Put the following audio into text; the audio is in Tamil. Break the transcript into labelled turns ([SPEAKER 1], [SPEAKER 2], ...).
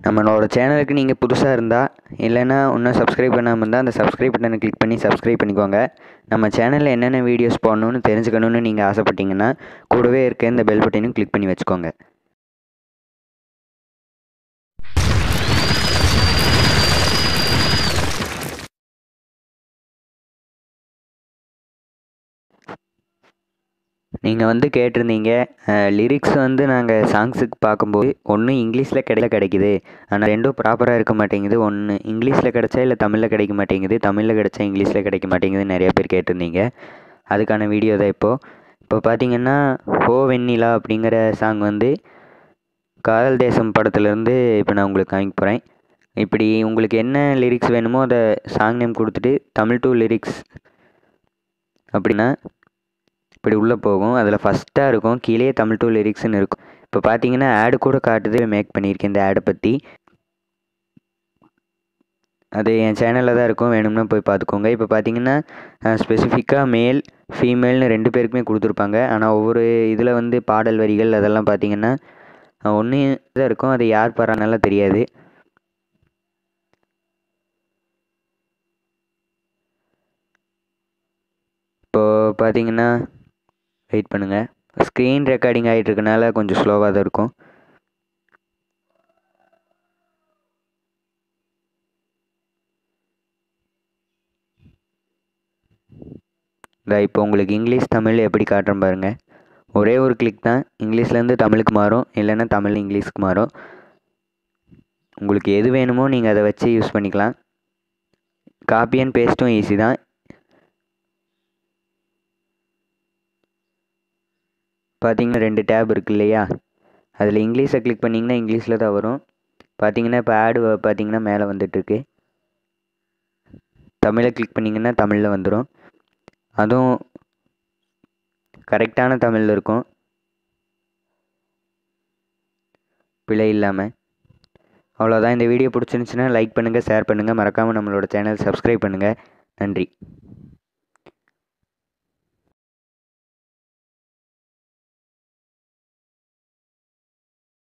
[SPEAKER 1] நம்மளோட சேனலுக்கு நீங்கள் புதுசாக இருந்தால் இல்லைன்னா இன்னும் சப்ஸ்கிரைப் பண்ணாமல் இருந்தால் அந்த சப்ஸ்கிரைப் பட்டனை கிளிக் பண்ணி சப்ஸ்கிரைப் பண்ணிக்கோங்க நம்ம சேனலில் என்னென்ன வீடியோஸ் போடணும்னு தெரிஞ்சுக்கணுன்னு நீங்கள் ஆசைப்பட்டீங்கன்னா கூடவே இருக்க இந்த பெல் பட்டனையும் கிளிக் பண்ணி வச்சுக்கோங்க நீங்கள் வந்து கேட்டிருந்தீங்க லிரிக்ஸ் வந்து நாங்கள் சாங்ஸுக்கு பார்க்கும்போது ஒன்று இங்கிலீஷில் கிடைக்க கிடைக்குது ஆனால் ரெண்டும் ப்ராப்பராக இருக்க மாட்டேங்குது ஒன்று இங்கிலீஷில் கிடச்சா இல்லை தமிழில் கிடைக்க மாட்டேங்குது தமிழில் கிடச்சா இங்கிலீஷில் கிடைக்க மாட்டேங்குதுன்னு நிறைய பேர் கேட்டிருந்தீங்க அதுக்கான வீடியோ தான் இப்போது இப்போ பார்த்தீங்கன்னா ஹோ வெண்ணிலா அப்படிங்கிற சாங் வந்து காதல் தேசம் படத்துலேருந்து இப்போ நான் உங்களுக்கு காமிக்க போகிறேன் இப்படி உங்களுக்கு என்ன லிரிக்ஸ் வேணுமோ அதை சாங் நேம் கொடுத்துட்டு தமிழ் டு லிரிக்ஸ் அப்படின்னா இப்படி உள்ளே போகும் அதில் ஃபஸ்ட்டாக இருக்கும் கீழே தமிழ் டு லிரிக்ஸ்னு இருக்கும் இப்போ பார்த்தீங்கன்னா ஆடு கூட காட்டுது மேக் பண்ணியிருக்கேன் இந்த ஆடை பற்றி அது என் சேனலில் தான் இருக்கும் வேணும்னா போய் பார்த்துக்கோங்க இப்போ பார்த்தீங்கன்னா ஸ்பெசிஃபிக்காக மேல் ஃபீமேல்னு ரெண்டு பேருக்குமே கொடுத்துருப்பாங்க ஆனால் ஒவ்வொரு இதில் வந்து பாடல் வரிகள் அதெல்லாம் பார்த்தீங்கன்னா ஒன்று தான் இருக்கும் அது யார் பாடுறாங்கலாம் தெரியாது இப்போது பார்த்தீங்கன்னா வெயிட் பண்ணுங்கள் ஸ்க்ரீன் ரெக்கார்டிங் ஆகிட்டு இருக்கனால கொஞ்சம் ஸ்லோவாக தான் இருக்கும் இந்த இப்போ உங்களுக்கு இங்கிலீஷ் தமிழ் எப்படி காட்டுறேன் பாருங்கள் ஒரே ஒரு கிளிக் தான் இங்கிலீஷ்லேருந்து தமிழுக்கு மாறும் இல்லைன்னா தமிழ் இங்கிலீஷ்க்கு மாறும் உங்களுக்கு எது வேணுமோ நீங்கள் அதை வச்சு யூஸ் பண்ணிக்கலாம் காப்பி அண்ட் பேஸ்ட்டும் ஈஸி தான் பார்த்தீங்கன்னா ரெண்டு டேப் இருக்கு இல்லையா அதில் இங்கிலீஷை கிளிக் பண்ணிங்கன்னா இங்கிலீஷில் தான் வரும் பார்த்தீங்கன்னா இப்போ ஆடு பார்த்தீங்கன்னா மேலே வந்துட்டுருக்கு தமிழை கிளிக் பண்ணிங்கன்னா தமிழில் வந்துடும் அதுவும் கரெக்டான தமிழில் இருக்கும் பிழை இல்லாமல் அவ்வளோதான் இந்த வீடியோ பிடிச்சிருந்துச்சுன்னா லைக் பண்ணுங்கள் ஷேர் பண்ணுங்கள் மறக்காமல் நம்மளோட சேனல் சப்ஸ்கிரைப் பண்ணுங்கள் நன்றி